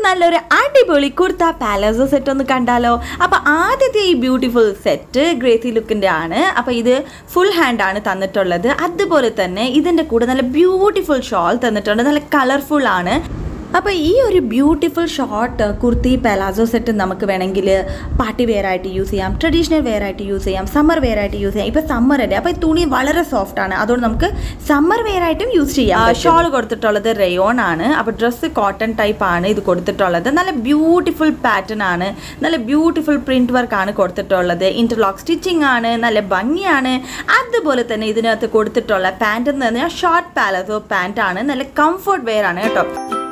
നല്ലൊരു അടിപൊളി kurta palazzo set ഒന്ന് കണ്ടാലോ അപ്പോൾ ആദ്യത്തെ ഈ ബ്യൂട്ടിഫുൾ സെറ്റ് ഗ്രേസി ലുക്കിൻ്റെ ആണ് അപ്പോൾ ഇത് ഫുൾ ഹാൻഡ് ആണ് തന്നിട്ടുള്ളത് അതുപോലെ തന്നെ ഇതിൻ്റെ കൂടെ നല്ല ബ്യൂട്ടിഫുൾ ഷോൾ തന്നിട്ടുണ്ട് നല്ല കളർഫുൾ ആണ് അപ്പോൾ ഈ ഒരു beautiful short kurti palazzo set നമുക്ക് വേണമെങ്കിൽ പാർട്ടി വെയർ ആയിട്ട് യൂസ് ചെയ്യാം ട്രഡീഷണൽ വെയർ ആയിട്ട് യൂസ് ചെയ്യാം സമ്മർ വെയർ ആയിട്ട് യൂസ് ചെയ്യാം ഇപ്പോൾ സമ്മർ അല്ലേ അപ്പോൾ ഈ തുണി വളരെ സോഫ്റ്റ് ആണ് അതുകൊണ്ട് നമുക്ക് സമ്മർ വെയർ ആയിട്ടും യൂസ് ചെയ്യാം ഷോൾ കൊടുത്തിട്ടുള്ളത് റയോൺ ആണ് അപ്പോൾ ഡ്രസ്സ് കോട്ടൺ ടൈപ്പ് ആണ് ഇത് കൊടുത്തിട്ടുള്ളത് നല്ല ബ്യൂട്ടിഫുൾ പാറ്റേൺ ആണ് നല്ല ബ്യൂട്ടിഫുൾ പ്രിന്റ് വർക്ക് ആണ് കൊടുത്തിട്ടുള്ളത് ഇന്റർലോക്ക് സ്റ്റിച്ചിങ് ആണ് നല്ല ഭംഗിയാണ് അതുപോലെ തന്നെ ഇതിനകത്ത് കൊടുത്തിട്ടുള്ള പാൻറ് എന്ന് പറഞ്ഞാൽ ഷോർട്ട് പാലസോ പാൻറ് ആണ് നല്ല കംഫർട്ട് വെയർ ആണ് കേട്ടോ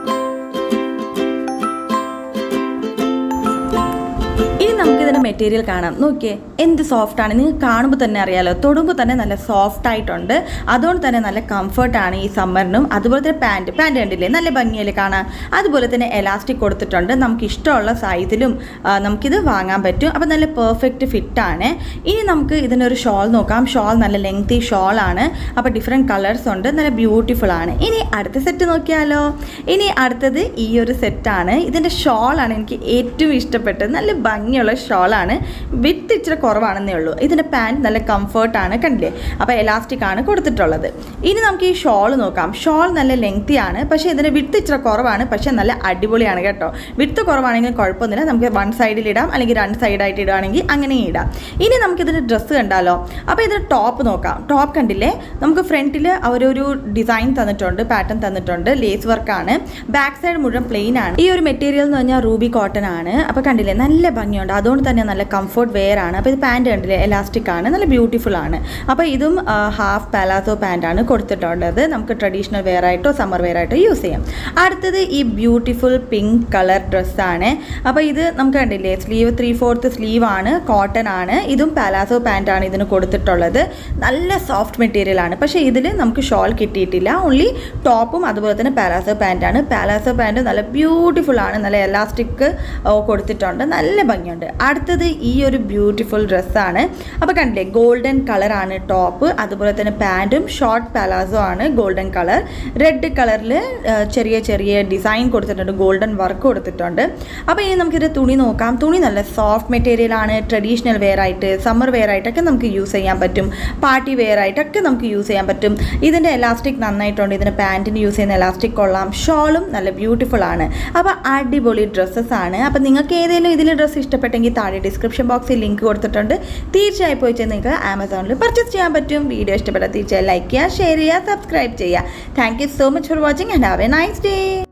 ഇനി നമുക്ക് ഇതിൻ്റെ മെറ്റീരിയൽ കാണാം നോക്കിയേ എന്ത് സോഫ്റ്റ് ആണ് നിങ്ങൾക്ക് കാണുമ്പോൾ തന്നെ അറിയാലോ തൊടുമ്പോൾ തന്നെ നല്ല സോഫ്റ്റ് ആയിട്ടുണ്ട് അതുകൊണ്ട് തന്നെ നല്ല കംഫർട്ടാണ് ഈ സമ്മറിനും അതുപോലെ തന്നെ പാൻറ് പാൻറ് കണ്ടില്ലേ നല്ല ഭംഗിയല്ലേ കാണാൻ അതുപോലെ തന്നെ എലാസ്റ്റിക് കൊടുത്തിട്ടുണ്ട് നമുക്ക് ഇഷ്ടമുള്ള സൈസിലും ആ, നമുക്കിത് വാങ്ങാൻ പറ്റും അപ്പോൾ നല്ല പെർഫെക്റ്റ് ഫിറ്റാണ് ഇനി നമുക്ക് ഇതിനൊരു ഷോൾ നോക്കാം ഷോൾ നല്ല ലെങ്തി ഷോളാണ് അപ്പോൾ ഡിഫറെൻറ്റ് കളേഴ്സ് ഉണ്ട് നല്ല ബ്യൂട്ടിഫുൾ ആണ് ഇനി അടുത്ത സെറ്റ് നോക്കിയാലോ ഇനി അടുത്തത് ഈ ഒരു സെറ്റാണ് ഇതിൻ്റെ ഷോളാണ് എനിക്ക് ഏറ്റവും ഇഷ്ടപ്പെട്ടത് നല്ല ഭംഗിയുള്ള ഷോളാണ് വിത്ത് ഇച്ചിരി കുറവാണെന്നേ ഉള്ളൂ ഇതിൻ്റെ പാൻറ് നല്ല കംഫർട്ടാണ് കണ്ടില്ലേ അപ്പോൾ എലാസ്റ്റിക് ആണ് കൊടുത്തിട്ടുള്ളത് ഇനി നമുക്ക് ഈ ഷോൾ നോക്കാം ഷോൾ നല്ല ലെങ്തി ആണ് പക്ഷേ ഇതിൻ്റെ വിത്ത് ഇച്ചിരി കുറവാണ് പക്ഷേ നല്ല അടിപൊളിയാണ് കേട്ടോ വിത്ത് കുറവാണെങ്കിൽ കുഴപ്പമൊന്നുമില്ല നമുക്ക് വൺ സൈഡിൽ ഇടാം അല്ലെങ്കിൽ രണ്ട് സൈഡായിട്ട് ഇടുകയാണെങ്കിൽ അങ്ങനെയും ഇടാം ഇനി നമുക്കിതിൻ്റെ ഡ്രസ്സ് കണ്ടാലോ അപ്പോൾ ഇതിൻ്റെ ടോപ്പ് നോക്കാം ടോപ്പ് കണ്ടില്ലേ നമുക്ക് ഫ്രണ്ടിൽ അവരൊരു ഡിസൈൻ തന്നിട്ടുണ്ട് പാറ്റേൺ തന്നിട്ടുണ്ട് ലേസ് വർക്കാണ് ബാക്ക് സൈഡ് മുഴുവൻ പ്ലെയിൻ ആണ് ഈ ഒരു മെറ്റീരിയൽ എന്ന് പറഞ്ഞാൽ റൂബി കോട്ടൺ ആണ് അപ്പോൾ കണ്ടില്ലേ നല്ല ഭംഗിയുണ്ട് അതുകൊണ്ട് തന്നെ നല്ല കംഫർട്ട് വെയർ ആണ് അപ്പോൾ ഇത് പാൻറ് കണ്ടില്ലേ എലാസ്റ്റിക് ആണ് നല്ല ബ്യൂട്ടിഫുൾ ആണ് അപ്പോൾ ഇതും ഹാഫ് പാലാസോ പാൻ്റ് ആണ് കൊടുത്തിട്ടുള്ളത് നമുക്ക് ട്രഡീഷണൽ വെയർ ആയിട്ടോ സമ്മർ വെയർ ആയിട്ടോ യൂസ് ചെയ്യാം അടുത്തത് ഈ ബ്യൂട്ടിഫുൾ പിങ്ക് കളർ ഡ്രസ്സാണ് അപ്പോൾ ഇത് നമുക്ക് കണ്ടില്ലേ സ്ലീവ് ത്രീ ഫോർത്ത് സ്ലീവ് ആണ് കോട്ടൺ ആണ് ഇതും പാലാസോ പാൻ്റ് ആണ് ഇതിന് കൊടുത്തിട്ടുള്ളത് നല്ല സോഫ്റ്റ് മെറ്റീരിയൽ ആണ് പക്ഷേ ഇതിൽ നമുക്ക് ഷോൾ കിട്ടിയിട്ടില്ല ഓൺലി ടോപ്പും അതുപോലെ തന്നെ പാലാസോ പാൻ്റ് ആണ് പാലാസോ പാൻറ് നല്ല ബ്യൂട്ടിഫുൾ ആണ് നല്ല എലാസ്റ്റിക് കൊടുത്തിട്ടുണ്ട് നല്ല ഭംഗിയുണ്ട് അടുത്തത് ഈ ഒരു ബ്യൂട്ടിഫുൾ ഡ്രസ്സാണ് അപ്പോൾ കണ്ടില്ലേ ഗോൾഡൻ കളറാണ് ടോപ്പ് അതുപോലെ തന്നെ പാൻറ്റും ഷോർട്ട് പാലാസോ ആണ് ഗോൾഡൻ കളർ റെഡ് കളറിൽ ചെറിയ ചെറിയ ഡിസൈൻ കൊടുത്തിട്ടുണ്ട് ഗോൾഡൻ വർക്ക് കൊടുത്തിട്ടുണ്ട് അപ്പോൾ ഇനി നമുക്കിത് തുണി നോക്കാം തുണി നല്ല സോഫ്റ്റ് മെറ്റീരിയൽ ആണ് ട്രഡീഷണൽ വെയർ ആയിട്ട് സമ്മർ വെയർ ആയിട്ടൊക്കെ നമുക്ക് യൂസ് ചെയ്യാൻ പറ്റും പാർട്ടി വെയർ ആയിട്ടൊക്കെ നമുക്ക് യൂസ് ചെയ്യാൻ പറ്റും ഇതിൻ്റെ എലാസ്റ്റിക് നന്നായിട്ടുണ്ട് ഇതിൻ്റെ പാൻറ്റിന് യൂസ് ചെയ്യുന്ന എലാസ്റ്റിക് കൊള്ളാം ഷോളും നല്ല ബ്യൂട്ടിഫുൾ ആണ് അപ്പോൾ അടിപൊളി ഡ്രസ്സസ് ആണ് അപ്പോൾ നിങ്ങൾക്ക് ഏതെങ്കിലും ഇതിൽ ഡ്രസ്സ് ഇഷ്ടപ്പെട്ടെങ്കിൽ താഴെ ഡിസ്ക്രിപ്ഷൻ ബോക്സിൽ ലിങ്ക് കൊടുത്തിട്ടുണ്ട് തീർച്ചയായും പോയി ചെന്ന് നിങ്ങൾക്ക് ആമസോണിൽ പർച്ചേസ് ചെയ്യാൻ പറ്റും വീഡിയോ ഇഷ്ടപ്പെട്ടാൽ തീർച്ചയായും ലൈക്ക് ചെയ്യുക ഷെയർ ചെയ്യുക സബ്സ്ക്രൈബ് ചെയ്യുക thank you so much for watching and have a nice day